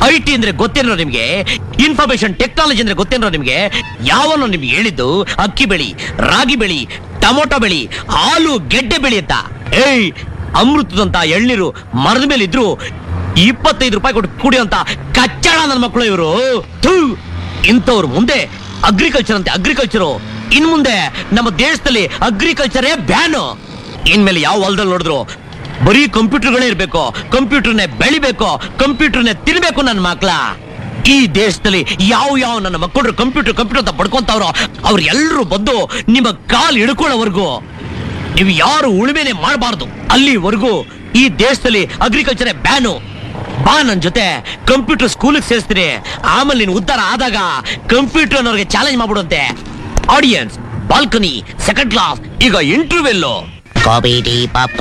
I T ಅಂದ್ರೆ ಗೊತ್ತೇನೋ ನಿಮ್ಗೆ information technology ಅಂದ್ರೆ ಗೊತ್ತೇನೋ ನಿಮ್ಗೆ ಯಾವನೋ ನಿಮ್ಗೆ ಹೇಳಿದ್ದು ಅಕ್ಕಿ ಬೆಳಿ ರಾಗಿ ಬೆಳಿ ಟೊಮೊಟೊ ಬೆಳಿ ಹಾಲು ಗೆಡ್ಡೆ ಬೆಳಿ ಅಂತ ಏಯ್ ಅಮೃತದಂತ ಎಳ್ನೀರು ಮರದ ಮೇಲೆ ಇದ್ರು ಇಪ್ಪತ್ತೈದು ರೂಪಾಯಿ ಕೊಟ್ಟು ಕುಡಿಯೋಂತ ಕಚ್ಚಡ ನನ್ನ ಮಕ್ಕಳು ಇವರು ಇಂಥವ್ರು ಮುಂದೆ ಅಗ್ರಿಕಲ್ಚರ್ ಅಂತೆ ಅಗ್ರಿಕಲ್ಚರು ಇನ್ ಮುಂದೆ ನಮ್ಮ ದೇಶದಲ್ಲಿ ಅಗ್ರಿಕಲ್ಚರೇ ಬ್ಯಾನು ಇನ್ಮೇಲೆ ಯಾವ ಹೊಲದಲ್ಲಿ ನೋಡಿದ್ರು ಬರೀ ಕಂಪ್ಯೂಟರ್ಗಳೇ ಇರ್ಬೇಕು ಕಂಪ್ಯೂಟರ್ನೇ ಬೆಳಿಬೇಕು ಕಂಪ್ಯೂಟರ್ನೇ ತಿನ್ಬೇಕು ನನ್ನ ಮಕ್ಳ ಈ ದೇಶದಲ್ಲಿ ಯಾವ ಯಾವ ನನ್ನ ಮಕ್ಕಳು ಕಂಪ್ಯೂಟರ್ ಕಂಪ್ಯೂಟರ್ ಅಂತ ಪಡ್ಕೊಂತವ್ರೋ ಅವ್ರು ಎಲ್ಲರೂ ಬಂದು ನಿಮ್ಮ ಕಾಲ್ ಹಿಡ್ಕೊಳ್ಳೋವರೆಗೂ ನೀವು ಯಾರು ಉಳುಮೆನೆ ಮಾಡಬಾರ್ದು ಅಲ್ಲಿವರೆಗೂ ಈ ದೇಶದಲ್ಲಿ ಅಗ್ರಿಕಲ್ಚರ್ ಬ್ಯಾನು ಬಾ ನನ್ ಜೊತೆ ಕಂಪ್ಯೂಟರ್ ಸ್ಕೂಲಿಗೆ ಸೇರಿಸ್ತೀನಿ ಆಮೇಲೆ ನೀನು ಉದ್ಧಾರ ಆದಾಗ ಕಂಪ್ಯೂಟರ್ ಅನ್ನೋರಿಗೆ ಚಾಲೆಂಜ್ ಮಾಡ್ಬಿಡುವಂತೆ ಆಡಿಯನ್ಸ್ ಬಾಲ್ಕನಿ ಸೆಕೆಂಡ್ ಕ್ಲಾಸ್ ಈಗ ಇಂಟರ್ವ್ಯೂಲ್ ಕಾಫಿ ಟೀ ಪಾಪ್